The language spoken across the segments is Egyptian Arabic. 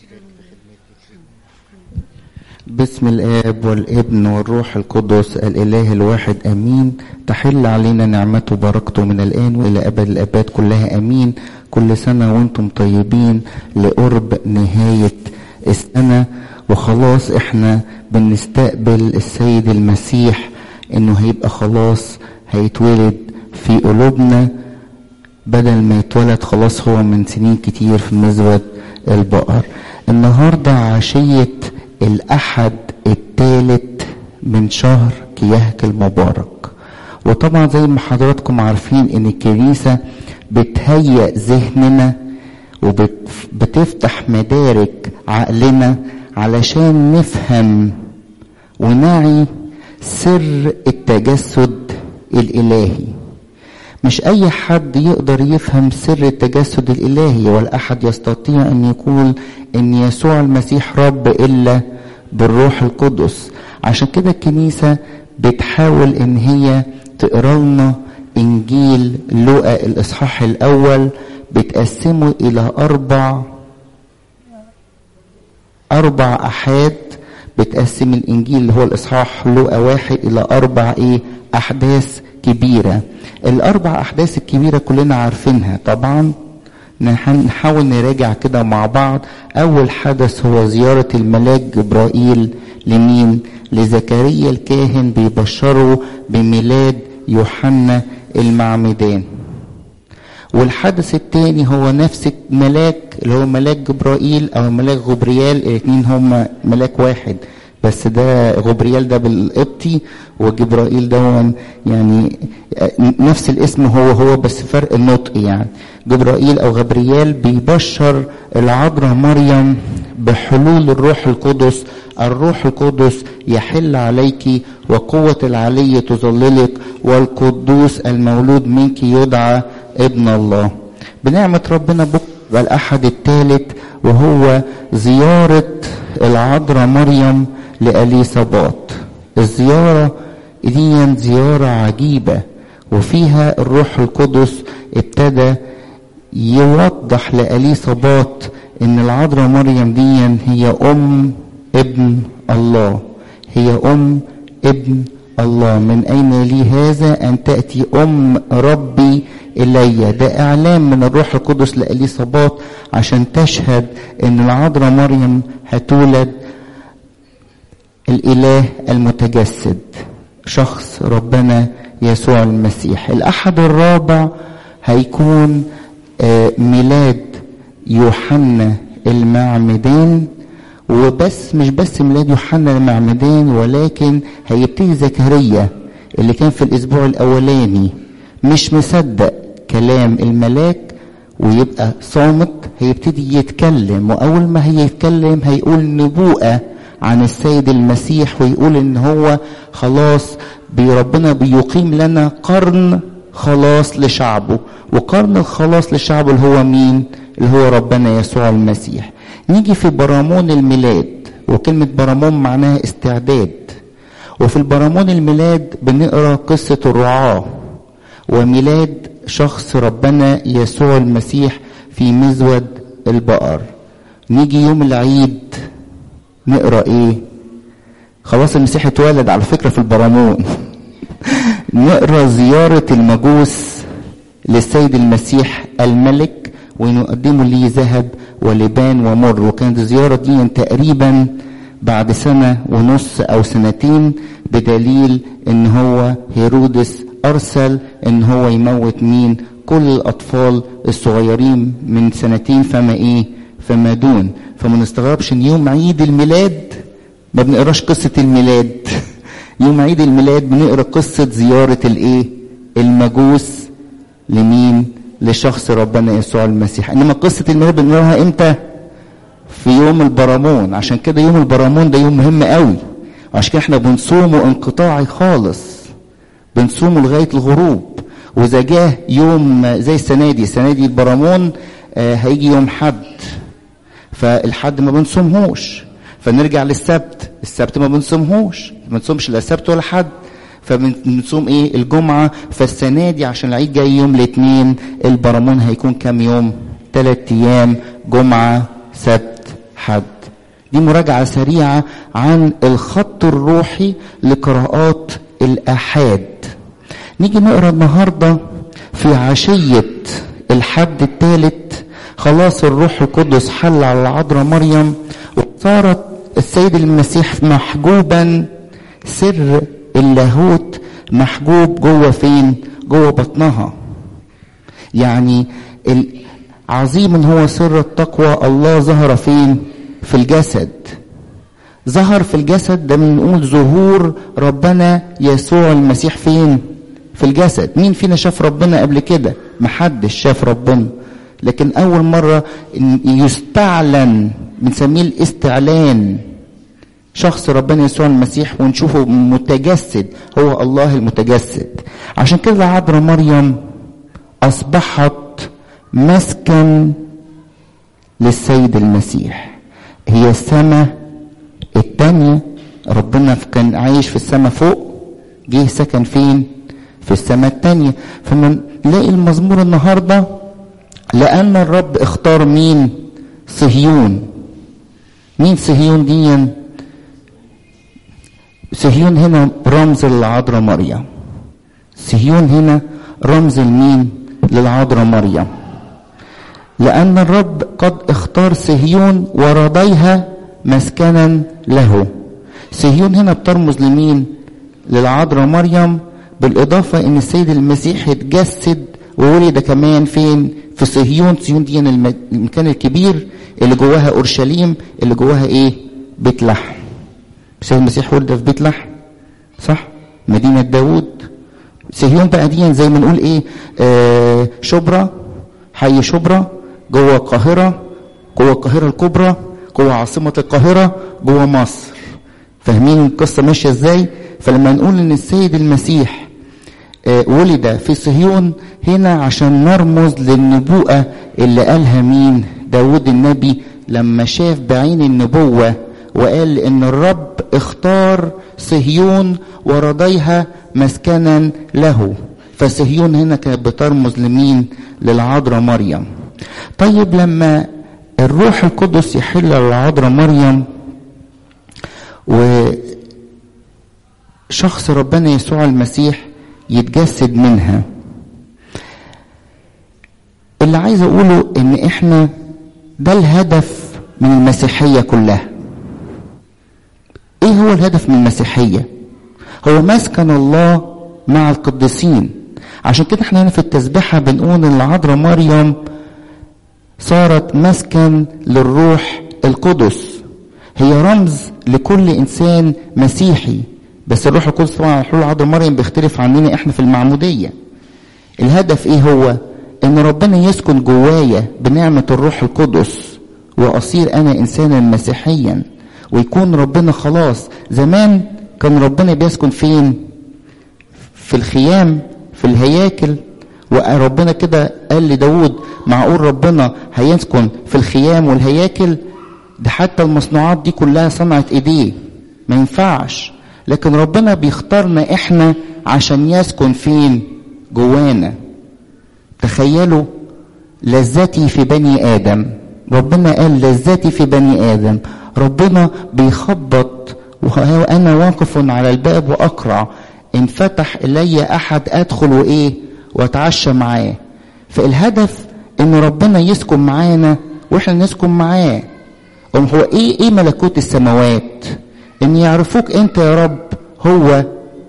بسم الآب والابن والروح القدس الإله الواحد أمين تحل علينا نعمته وبركته من الآن وإلى أبد الآباد كلها أمين كل سنة وانتم طيبين لقرب نهاية السنة وخلاص احنا بنستقبل السيد المسيح انه هيبقى خلاص هيتولد في قلوبنا بدل ما يتولد خلاص هو من سنين كتير في مزود البقر النهاردة عشية الأحد الثالث من شهر كيهك المبارك وطبعا زي ما حضراتكم عارفين ان الكنيسة بتهيئ ذهننا وبتفتح مدارك عقلنا علشان نفهم ونعي سر التجسد الإلهي مش أي حد يقدر يفهم سر التجسد الإلهي ولا أحد يستطيع أن يقول أن يسوع المسيح رب إلا بالروح القدس عشان كده الكنيسة بتحاول أن هي تقرا لنا إنجيل لوقا الإصحاح الأول بتقسمه إلى أربع أربع أحاد بتقسم الإنجيل اللي هو الإصحاح لوقا واحد إلى أربع إيه أحداث كبيرة الأربع أحداث الكبيرة كلنا عارفينها طبعا نحاول نراجع كده مع بعض أول حدث هو زيارة الملاك جبرائيل لمين؟ لزكريا الكاهن بيبشره بميلاد يوحنا المعمدان والحدث الثاني هو نفس الملاك اللي هو ملاك جبرائيل او ملاك غبريال الاثنين هم ملاك واحد بس ده غبريال ده بالقبطي وجبرائيل ده يعني نفس الاسم هو هو بس فرق النطق يعني جبرائيل او غبريال بيبشر العذراء مريم بحلول الروح القدس الروح القدس يحل عليك وقوة العلي تظللك والقدوس المولود منك يدعى ابن الله بنعمة ربنا بكرة الأحد الثالث وهو زيارة العذراء مريم لأليصابات الزيارة دي زيارة عجيبة وفيها الروح القدس ابتدى يوضح لأليصابات ان العذراء مريم دي هي ام ابن الله هي ام ابن الله من اين لي هذا ان تاتي ام ربي الي ده اعلام من الروح القدس لاليصابات عشان تشهد ان العذراء مريم هتولد الاله المتجسد شخص ربنا يسوع المسيح الاحد الرابع هيكون ميلاد يوحنا المعمدان وبس مش بس ميلاد يوحنا المعمدان ولكن هيبتدي زكريا اللي كان في الاسبوع الاولاني مش مصدق كلام الملاك ويبقى صامت هيبتدي يتكلم واول ما هيتكلم هيقول نبوءه عن السيد المسيح ويقول ان هو خلاص ربنا بيقيم لنا قرن خلاص لشعبه وقرن الخلاص لشعبه اللي هو مين اللي هو ربنا يسوع المسيح نيجي في برامون الميلاد وكلمة برامون معناها استعداد وفي البرامون الميلاد بنقرا قصة الرعاة وميلاد شخص ربنا يسوع المسيح في مزود البقر نيجي يوم العيد نقرا ايه خلاص المسيح اتولد على فكرة في البرامون نقرا زيارة المجوس للسيد المسيح الملك ونقدموا ليه ذهب ولبان ومر وكانت الزيارة دي تقريبا بعد سنة ونص أو سنتين بدليل إن هو هيرودس أرسل إن هو يموت مين كل الأطفال الصغيرين من سنتين فما إيه فما دون فما نستغربش إن يوم عيد الميلاد ما بنقراش قصة الميلاد يوم عيد الميلاد بنقرا قصة زيارة الإيه المجوس لمين لشخص ربنا يسوع المسيح انما قصه الميلاد بنقراها امتى في يوم البرامون عشان كده يوم البرامون ده يوم مهم قوي وعشان كده احنا بنصومه انقطاعي خالص بنصومه لغايه الغروب واذا جه يوم زي السنه دي السنه دي البرامون آه هيجي يوم حد فالحد ما بنصومهوش فنرجع للسبت السبت ما بنصومهوش ما بنصومش لا السبت ولا حد فبنصوم ايه الجمعة فالسنة دي عشان العيد جاي يوم الاثنين البرامون هيكون كام يوم ثلاث ايام جمعة سبت حد دي مراجعة سريعة عن الخط الروحي لقراءات الآحاد نيجي نقرا النهارده في عشية الحد الثالث خلاص الروح القدس حل على العذراء مريم وصارت السيد المسيح محجوبا سر اللاهوت محجوب جوه فين؟ جوه بطنها. يعني عظيم هو سر التقوى الله ظهر فين؟ في الجسد. ظهر في الجسد ده بنقول ظهور ربنا يسوع المسيح فين؟ في الجسد مين فينا شاف ربنا قبل كده محدش شاف ربنا لكن اول مرة يستعلن بنسميه الاستعلان شخص ربنا يسوع المسيح ونشوفه متجسد هو الله المتجسد عشان كده عذراء مريم اصبحت مسكن للسيد المسيح هي السماء التانية ربنا كان عايش في السماء فوق جه سكن فين في السماء التانية فمن نلاقي المزمور النهاردة لأن الرب اختار مين صهيون مين صهيون دي صهيون هنا رمز للعذراء مريم صهيون هنا رمز لمين للعذراء مريم لأن الرب قد اختار صهيون ورضيها مسكنا له صهيون هنا بترمز لمين للعذراء مريم بالإضافة إن السيد المسيح اتجسد وولد كمان فين؟ في صهيون، صهيون دي المكان الكبير اللي جواها أورشليم اللي جواها إيه؟ بيت لحم. السيد المسيح ولد في بيت لحم صح؟ مدينة داوود صهيون بقى دي زي ما نقول إيه؟ آه شبرا حي شبرا جوه القاهرة جوه القاهرة الكبرى جوه عاصمة القاهرة جوه مصر. فاهمين القصة ماشية إزاي؟ فلما نقول إن السيد المسيح ولد في صهيون هنا عشان نرمز للنبوءة اللي قالها مين داود النبي لما شاف بعين النبوة وقال ان الرب اختار صهيون ورضيها مسكنا له فصهيون هنا كانت بترمز لمين للعذراء مريم طيب لما الروح القدس يحل على العذراء مريم وشخص ربنا يسوع المسيح يتجسد منها اللي عايز اقوله ان احنا ده الهدف من المسيحيه كلها ايه هو الهدف من المسيحيه هو مسكن الله مع القديسين عشان كده احنا هنا في التسبيحه بنقول ان العذراء مريم صارت مسكن للروح القدس هي رمز لكل انسان مسيحي بس الروح القدس طبعا حلول عذراء مريم بيختلف عننا احنا في المعموديه الهدف ايه هو ان ربنا يسكن جوايا بنعمه الروح القدس واصير انا انسانا مسيحيا ويكون ربنا خلاص زمان كان ربنا بيسكن فين في الخيام في الهياكل وربنا كده قال لداود معقول ربنا هيسكن في الخيام والهياكل ده حتى المصنوعات دي كلها صنعت ايديه ما ينفعش لكن ربنا بيختارنا احنا عشان يسكن فين جوانا تخيلوا لذتي في بني ادم ربنا قال لذتي في بني ادم ربنا بيخبط وانا واقف على الباب واقرع ان فتح الي احد ادخل وايه واتعشى معاه فالهدف ان ربنا يسكن معانا واحنا نسكن معاه هو ايه ايه ملكوت السماوات ان يعرفوك انت يا رب هو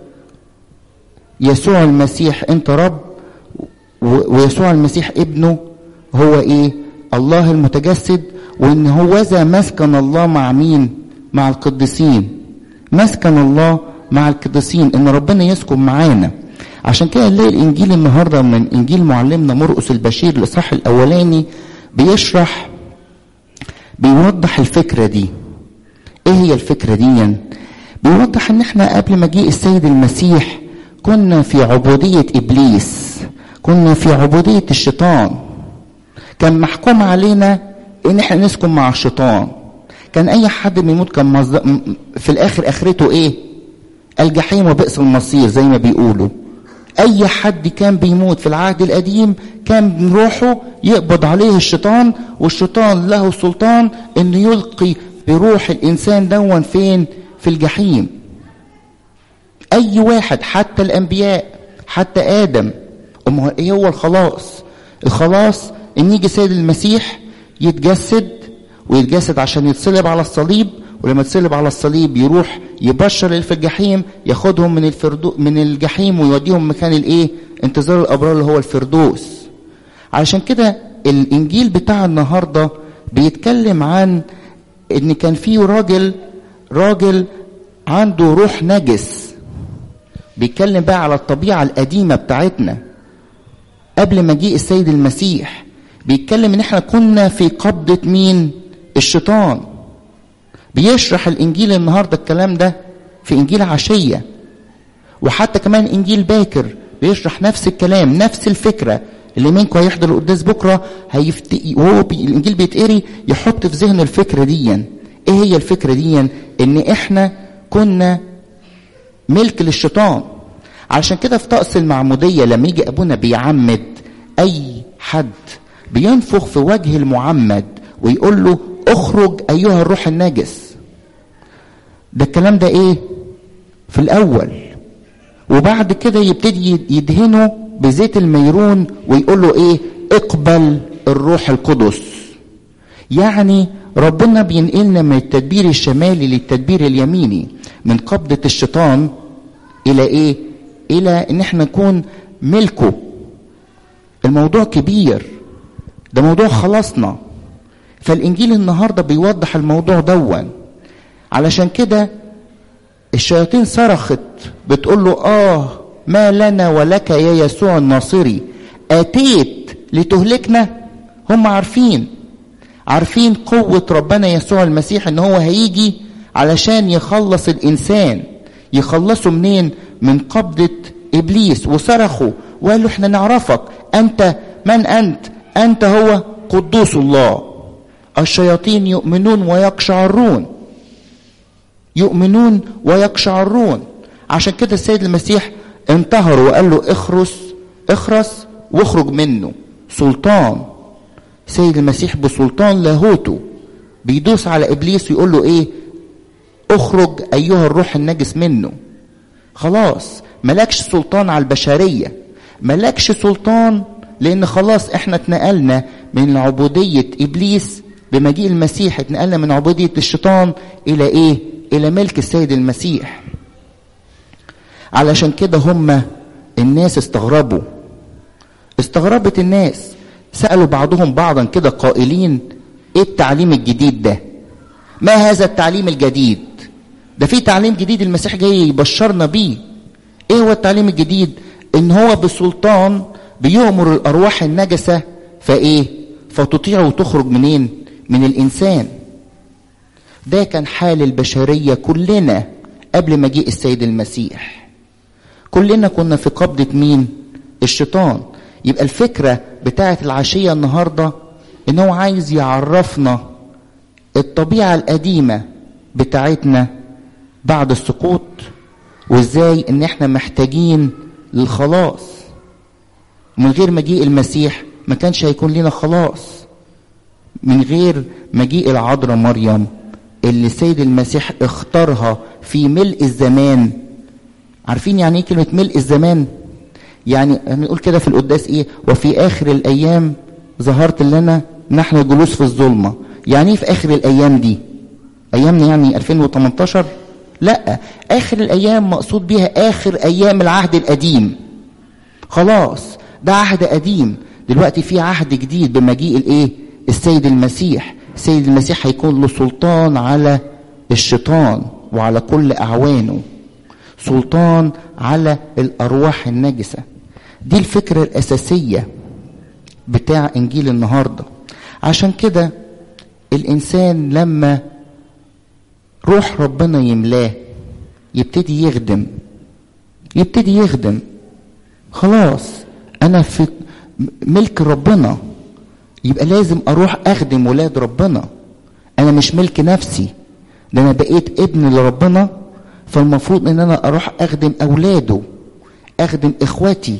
يسوع المسيح انت رب ويسوع المسيح ابنه هو ايه الله المتجسد وان هو ذا مسكن الله مع مين مع القديسين مسكن الله مع القديسين ان ربنا يسكن معانا عشان كده نلاقي الانجيل النهارده من انجيل معلمنا مرقس البشير الاصحاح الاولاني بيشرح بيوضح الفكره دي ايه هي الفكره دي بيوضح ان احنا قبل مجيء السيد المسيح كنا في عبوديه ابليس كنا في عبوديه الشيطان كان محكوم علينا ان احنا نسكن مع الشيطان كان اي حد بيموت كان مصد... في الاخر اخرته ايه الجحيم وبئس المصير زي ما بيقولوا اي حد كان بيموت في العهد القديم كان من روحه يقبض عليه الشيطان والشيطان له سلطان انه يلقي بروح الانسان دون فين في الجحيم اي واحد حتى الانبياء حتى ادم أم ايه هو الخلاص الخلاص ان يجي سيد المسيح يتجسد ويتجسد عشان يتصلب على الصليب ولما يتصلب على الصليب يروح يبشر اللي في الجحيم ياخدهم من الفردو من الجحيم ويوديهم مكان الايه انتظار الابرار اللي هو الفردوس علشان كده الانجيل بتاع النهارده بيتكلم عن ان كان في راجل راجل عنده روح نجس بيتكلم بقى على الطبيعه القديمه بتاعتنا قبل مجيء السيد المسيح بيتكلم ان احنا كنا في قبضه مين الشيطان بيشرح الانجيل النهارده الكلام ده في انجيل عشيه وحتى كمان انجيل باكر بيشرح نفس الكلام نفس الفكره اللي منكم هيحضر القداس بكره هيفت... وهو بي... الانجيل بيتقري يحط في ذهنه الفكره دي ايه هي الفكره دي ان احنا كنا ملك للشيطان علشان كده في طقس المعموديه لما يجي ابونا بيعمد اي حد بينفخ في وجه المعمد ويقول له اخرج ايها الروح النجس ده الكلام ده ايه في الاول وبعد كده يبتدي يدهنه بزيت الميرون ويقول له ايه اقبل الروح القدس يعني ربنا بينقلنا من التدبير الشمالي للتدبير اليميني من قبضة الشيطان الى ايه الى ان احنا نكون ملكه الموضوع كبير ده موضوع خلاصنا فالانجيل النهارده بيوضح الموضوع دون علشان كده الشياطين صرخت بتقول له اه ما لنا ولك يا يسوع الناصري اتيت لتهلكنا هم عارفين عارفين قوة ربنا يسوع المسيح ان هو هيجي علشان يخلص الانسان يخلصه منين من قبضة ابليس وصرخوا وقالوا احنا نعرفك انت من انت انت هو قدوس الله الشياطين يؤمنون ويقشعرون يؤمنون ويقشعرون عشان كده السيد المسيح انتهر وقال له اخرس اخرس واخرج منه سلطان سيد المسيح بسلطان لاهوته بيدوس على ابليس ويقول له ايه اخرج ايها الروح النجس منه خلاص ملكش سلطان على البشريه ملكش سلطان لان خلاص احنا اتنقلنا من عبوديه ابليس بمجيء المسيح اتنقلنا من عبوديه الشيطان الى ايه الى ملك السيد المسيح علشان كده هم الناس استغربوا استغربت الناس سالوا بعضهم بعضا كده قائلين ايه التعليم الجديد ده ما هذا التعليم الجديد ده في تعليم جديد المسيح جاي يبشرنا بيه ايه هو التعليم الجديد ان هو بسلطان بيؤمر الارواح النجسه فايه فتطيع وتخرج منين من الانسان ده كان حال البشريه كلنا قبل مجيء السيد المسيح كلنا كنا في قبضه مين الشيطان يبقى الفكره بتاعه العشيه النهارده ان هو عايز يعرفنا الطبيعه القديمه بتاعتنا بعد السقوط وازاي ان احنا محتاجين للخلاص من غير مجيء المسيح ما كانش هيكون لنا خلاص من غير مجيء العذراء مريم اللي السيد المسيح اختارها في ملء الزمان عارفين يعني ايه كلمه ملء الزمان يعني هنقول كده في القداس ايه وفي اخر الايام ظهرت لنا نحن جلوس في الظلمه يعني ايه في اخر الايام دي ايامنا يعني 2018 لا اخر الايام مقصود بيها اخر ايام العهد القديم خلاص ده عهد قديم دلوقتي في عهد جديد بمجيء الايه السيد المسيح السيد المسيح هيكون له سلطان على الشيطان وعلى كل اعوانه سلطان على الارواح النجسه دي الفكره الاساسيه بتاع انجيل النهارده عشان كده الانسان لما روح ربنا يملاه يبتدي يخدم يبتدي يخدم خلاص انا في ملك ربنا يبقى لازم اروح اخدم ولاد ربنا انا مش ملك نفسي ده انا بقيت ابن لربنا فالمفروض ان انا اروح اخدم اولاده اخدم اخواتي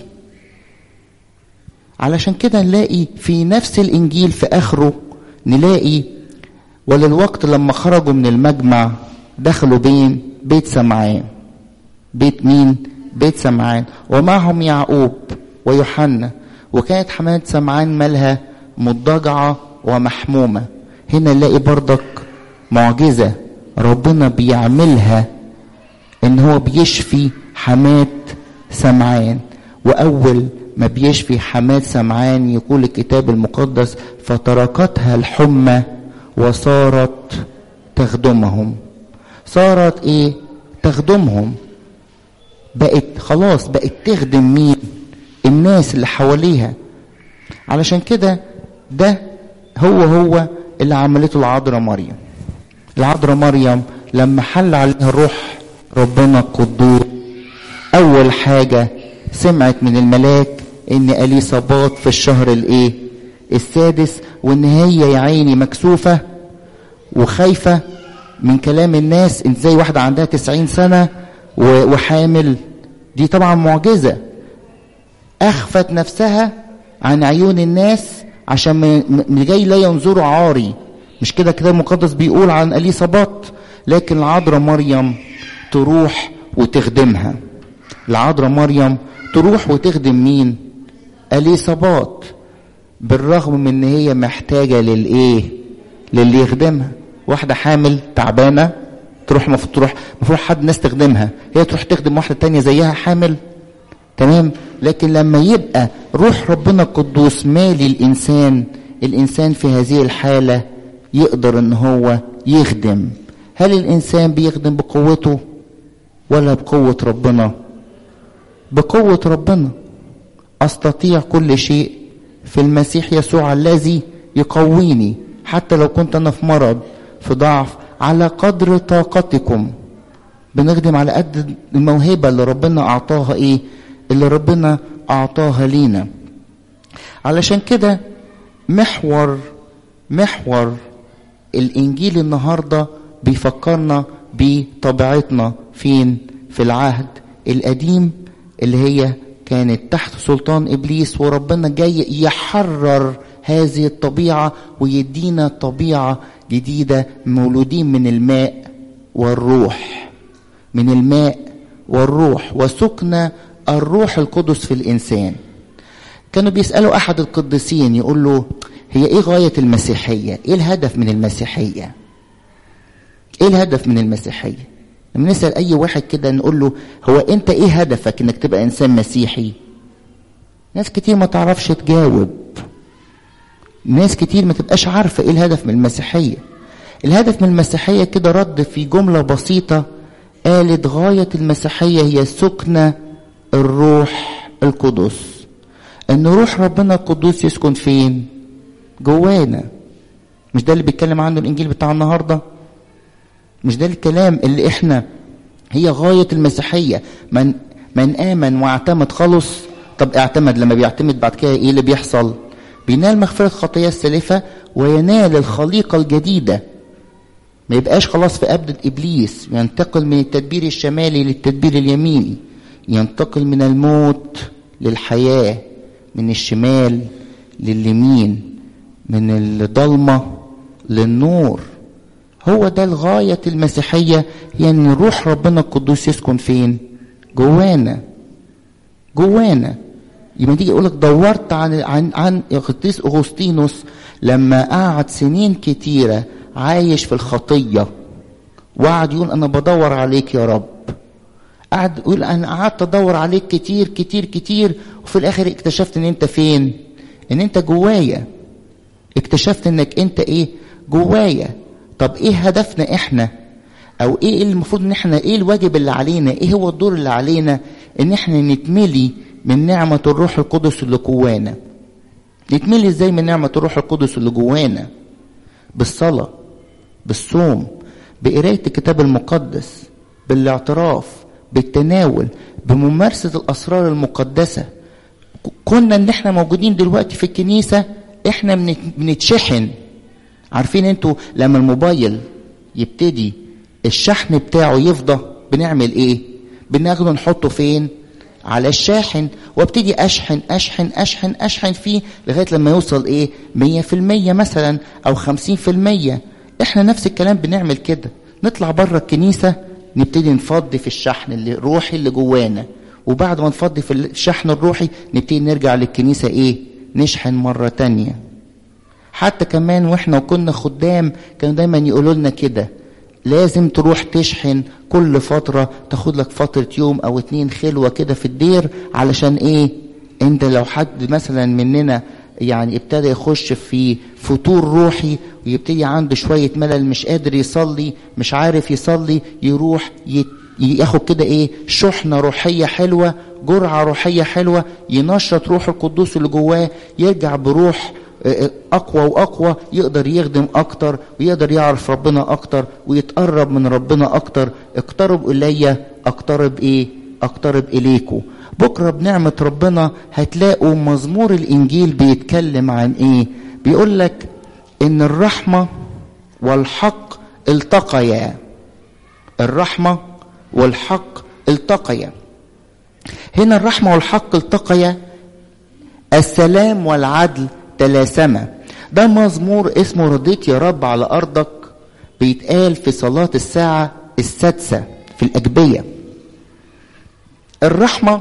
علشان كده نلاقي في نفس الانجيل في اخره نلاقي وللوقت لما خرجوا من المجمع دخلوا بين بيت سمعان بيت مين بيت سمعان ومعهم يعقوب ويوحنا وكانت حماة سمعان مالها مضجعة ومحمومة هنا نلاقي برضك معجزة ربنا بيعملها ان هو بيشفي حماة سمعان واول ما بيشفي حماة سمعان يقول الكتاب المقدس فتركتها الحمى وصارت تخدمهم صارت ايه تخدمهم بقت خلاص بقت تخدم مين الناس اللي حواليها علشان كده ده هو هو اللي عملته العذراء مريم العذراء مريم لما حل عليها الروح ربنا القدوس اول حاجه سمعت من الملاك ان اليصابات في الشهر الايه السادس وان هي يا عيني مكسوفه وخايفه من كلام الناس انت زي واحده عندها تسعين سنه وحامل دي طبعا معجزه اخفت نفسها عن عيون الناس عشان من جاي لا ينظروا عاري مش كده الكتاب المقدس بيقول عن اليصابات لكن العذراء مريم تروح وتخدمها العذراء مريم تروح وتخدم مين اليصابات بالرغم من ان هي محتاجه للايه للي يخدمها واحده حامل تعبانه تروح المفروض تروح المفروض حد ناس تخدمها هي تروح تخدم واحده تانية زيها حامل تمام لكن لما يبقى روح ربنا القدوس مالي الانسان الانسان في هذه الحاله يقدر ان هو يخدم هل الانسان بيخدم بقوته ولا بقوه ربنا بقوه ربنا استطيع كل شيء في المسيح يسوع الذي يقويني حتى لو كنت انا في مرض في ضعف على قدر طاقتكم بنخدم على قد الموهبه اللي ربنا اعطاها ايه اللي ربنا اعطاها لينا علشان كده محور محور الانجيل النهارده بيفكرنا بطبيعتنا فين في العهد القديم اللي هي كانت تحت سلطان ابليس وربنا جاي يحرر هذه الطبيعه ويدينا طبيعه جديده مولودين من الماء والروح من الماء والروح وسكن الروح القدس في الانسان كانوا بيسالوا احد القديسين يقول له هي ايه غايه المسيحيه ايه الهدف من المسيحيه ايه الهدف من المسيحيه لما نسال اي واحد كده نقول له هو انت ايه هدفك انك تبقى انسان مسيحي ناس كتير ما تعرفش تجاوب ناس كتير ما تبقاش عارفه ايه الهدف من المسيحيه الهدف من المسيحيه كده رد في جمله بسيطه قالت غايه المسيحيه هي سكن الروح القدس ان روح ربنا القدوس يسكن فين جوانا مش ده اللي بيتكلم عنه الانجيل بتاع النهارده مش ده الكلام اللي احنا هي غايه المسيحيه من من امن واعتمد خلص طب اعتمد لما بيعتمد بعد كده ايه اللي بيحصل بينال مغفره خطايا السالفه وينال الخليقه الجديده ما يبقاش خلاص في قبضة إبليس ينتقل من التدبير الشمالي للتدبير اليميني ينتقل من الموت للحياة من الشمال لليمين من الضلمة للنور هو ده الغاية المسيحية يعني روح ربنا القدوس يسكن فين جوانا جوانا يبقى تيجي يقول لك دورت عن عن عن القديس اغسطينوس لما قعد سنين كتيره عايش في الخطيه وقعد يقول انا بدور عليك يا رب قعد يقول انا قعدت ادور عليك كتير كتير كتير وفي الاخر اكتشفت ان انت فين ان انت جوايا اكتشفت انك انت ايه جوايا طب ايه هدفنا احنا او ايه المفروض ان احنا ايه الواجب اللي علينا ايه هو الدور اللي علينا ان احنا نتملي من نعمة الروح القدس اللي جوانا نتملي ازاي من نعمة الروح القدس اللي جوانا بالصلاة بالصوم بقراية الكتاب المقدس بالاعتراف بالتناول بممارسة الأسرار المقدسة كنا ان احنا موجودين دلوقتي في الكنيسة احنا بنتشحن عارفين انتوا لما الموبايل يبتدي الشحن بتاعه يفضى بنعمل ايه بناخده نحطه فين على الشاحن وابتدي اشحن اشحن اشحن اشحن فيه لغايه لما يوصل ايه 100% مثلا او 50% احنا نفس الكلام بنعمل كده نطلع بره الكنيسه نبتدي نفضي في الشحن اللي الروحي اللي جوانا وبعد ما نفضي في الشحن الروحي نبتدي نرجع للكنيسه ايه نشحن مره تانية حتى كمان واحنا وكنا خدام كانوا دايما يقولوا لنا كده لازم تروح تشحن كل فترة تاخد لك فترة يوم أو اتنين خلوة كده في الدير علشان إيه؟ أنت لو حد مثلا مننا يعني ابتدى يخش في فتور روحي ويبتدي عنده شوية ملل مش قادر يصلي مش عارف يصلي يروح يت ياخد كده ايه شحنة روحية حلوة جرعة روحية حلوة ينشط روح القدوس اللي جواه يرجع بروح اقوى واقوى يقدر يخدم اكتر ويقدر يعرف ربنا اكتر ويتقرب من ربنا اكتر اقترب الي اقترب ايه اقترب اليكم بكره بنعمه ربنا هتلاقوا مزمور الانجيل بيتكلم عن ايه بيقول لك ان الرحمه والحق التقيا الرحمه والحق التقيا هنا الرحمه والحق التقيا السلام والعدل تلاسما ده مزمور اسمه رضيت يا رب على أرضك بيتقال في صلاة الساعة السادسة في الأجبية الرحمة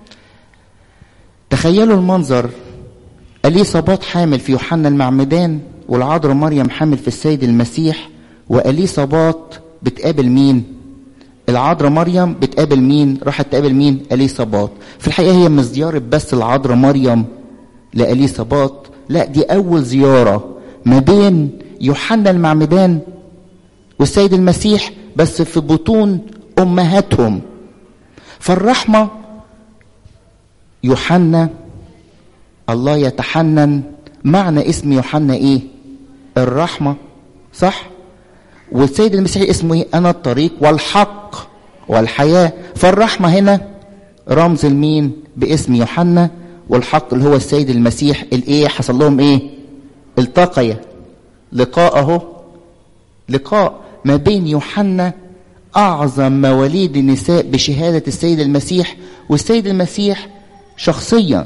تخيلوا المنظر أليصابات حامل في يوحنا المعمدان والعذراء مريم حامل في السيد المسيح وأليصابات بتقابل مين؟ العذراء مريم بتقابل مين؟ راحت تقابل مين؟ أليصابات في الحقيقة هي مش زيارة بس العذراء مريم لأليصابات لا دي أول زيارة ما بين يوحنا المعمدان والسيد المسيح بس في بطون أمهاتهم فالرحمة يوحنا الله يتحنن معنى اسم يوحنا ايه الرحمة صح والسيد المسيح اسمه ايه انا الطريق والحق والحياة فالرحمة هنا رمز المين باسم يوحنا والحق اللي هو السيد المسيح الايه حصل لهم ايه التقيا لقاء اهو لقاء ما بين يوحنا اعظم مواليد النساء بشهاده السيد المسيح والسيد المسيح شخصيا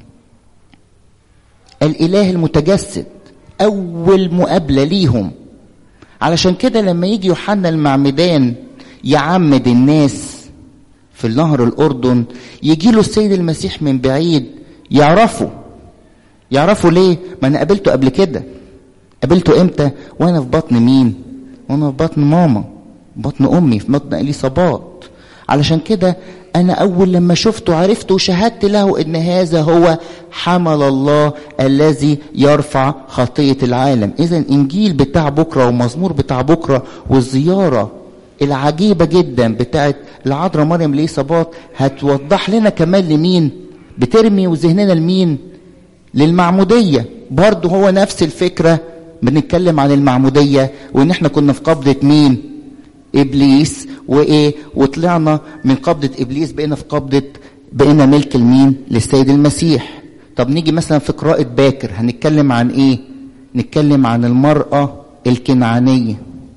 الاله المتجسد اول مقابله ليهم علشان كده لما يجي يوحنا المعمدان يعمد الناس في النهر الاردن يجي له السيد المسيح من بعيد يعرفوا يعرفوا ليه ما انا قابلته قبل كده قابلته امتى وانا في بطن مين وانا في بطن ماما بطن امي في بطن اليصابات علشان كده انا اول لما شفته عرفته وشهدت له ان هذا هو حمل الله الذي يرفع خطيه العالم اذا انجيل بتاع بكره ومزمور بتاع بكره والزياره العجيبه جدا بتاعت العذراء مريم لإصابات هتوضح لنا كمان لمين بترمي وذهننا لمين للمعموديه برضه هو نفس الفكره بنتكلم عن المعموديه وان احنا كنا في قبضه مين ابليس وايه وطلعنا من قبضه ابليس بقينا في قبضه بقينا ملك المين للسيد المسيح طب نيجي مثلا في قراءه باكر هنتكلم عن ايه نتكلم عن المراه الكنعانيه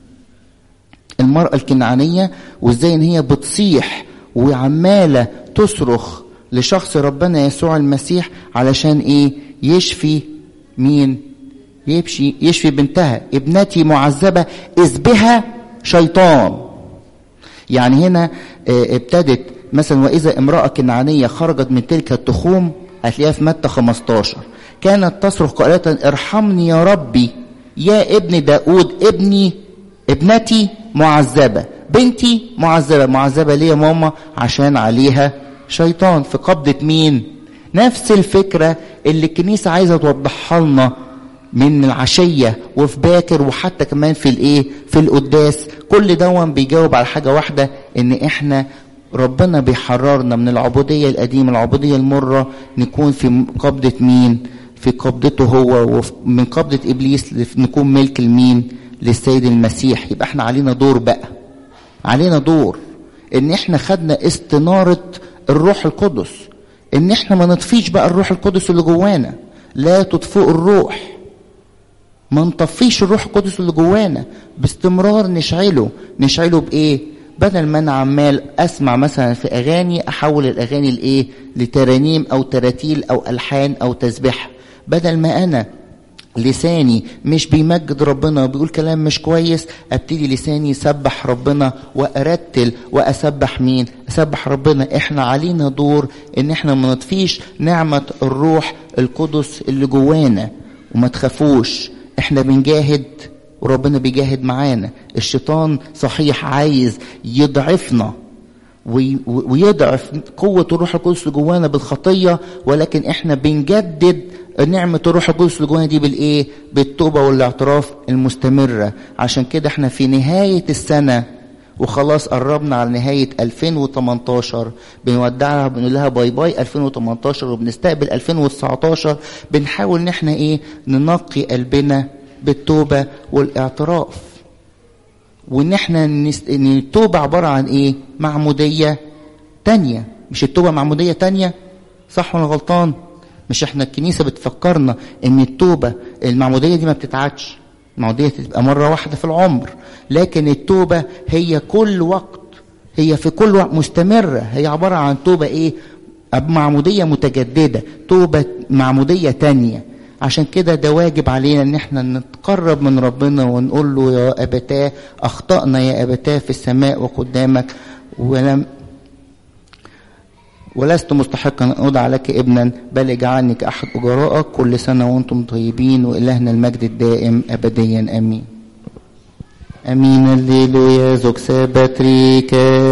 المراه الكنعانيه وازاي ان هي بتصيح وعماله تصرخ لشخص ربنا يسوع المسيح علشان ايه يشفي مين يشفي يشفي بنتها ابنتي معذبه اذ بها شيطان يعني هنا ابتدت مثلا واذا امراه كنعانيه خرجت من تلك التخوم هتلاقيها في متى 15 كانت تصرخ قائله ارحمني يا ربي يا ابن داود ابني ابنتي معذبه بنتي معذبه معذبه ليه يا ماما عشان عليها شيطان في قبضه مين نفس الفكره اللي الكنيسه عايزه توضحها لنا من العشية وفي باكر وحتى كمان في الايه في القداس كل دون بيجاوب على حاجة واحدة ان احنا ربنا بيحررنا من العبودية القديمة العبودية المرة نكون في قبضة مين في قبضته هو ومن قبضة ابليس نكون ملك المين للسيد المسيح يبقى احنا علينا دور بقى علينا دور ان احنا خدنا استنارة الروح القدس ان احنا ما نطفيش بقى الروح القدس اللي جوانا لا تطفئوا الروح ما نطفيش الروح القدس اللي جوانا باستمرار نشعله نشعله بايه بدل ما انا عمال اسمع مثلا في اغاني احول الاغاني لايه لترانيم او تراتيل او الحان او تسبيح بدل ما انا لساني مش بيمجد ربنا وبيقول كلام مش كويس ابتدي لساني يسبح ربنا وارتل واسبح مين اسبح ربنا احنا علينا دور ان احنا ما نطفيش نعمة الروح القدس اللي جوانا وما تخافوش احنا بنجاهد وربنا بيجاهد معانا الشيطان صحيح عايز يضعفنا ويضعف قوة الروح القدس اللي جوانا بالخطية ولكن احنا بنجدد نعمة الروح القدس اللي جوانا دي بالايه؟ بالتوبة والاعتراف المستمرة عشان كده احنا في نهاية السنة وخلاص قربنا على نهاية 2018 بنودعها بنقول لها باي باي 2018 وبنستقبل 2019 بنحاول ان احنا ايه ننقي قلبنا بالتوبة والاعتراف وان احنا نست... ان التوبة عبارة عن ايه معمودية تانية مش التوبة معمودية تانية صح ولا غلطان مش احنا الكنيسة بتفكرنا ان التوبة المعمودية دي ما بتتعادش المعمودية تبقى مرة واحدة في العمر لكن التوبة هي كل وقت هي في كل وقت مستمرة هي عبارة عن توبة ايه معمودية متجددة توبة معمودية تانية عشان كده ده واجب علينا ان احنا نتقرب من ربنا ونقول له يا ابتاه اخطأنا يا ابتاه في السماء وقدامك ولم ولست مستحقا ان اودع لك ابنا بل اجعلني كاحد اجرائك كل سنه وانتم طيبين والهنا المجد الدائم ابديا امين امين الليل يا زوج سابتريك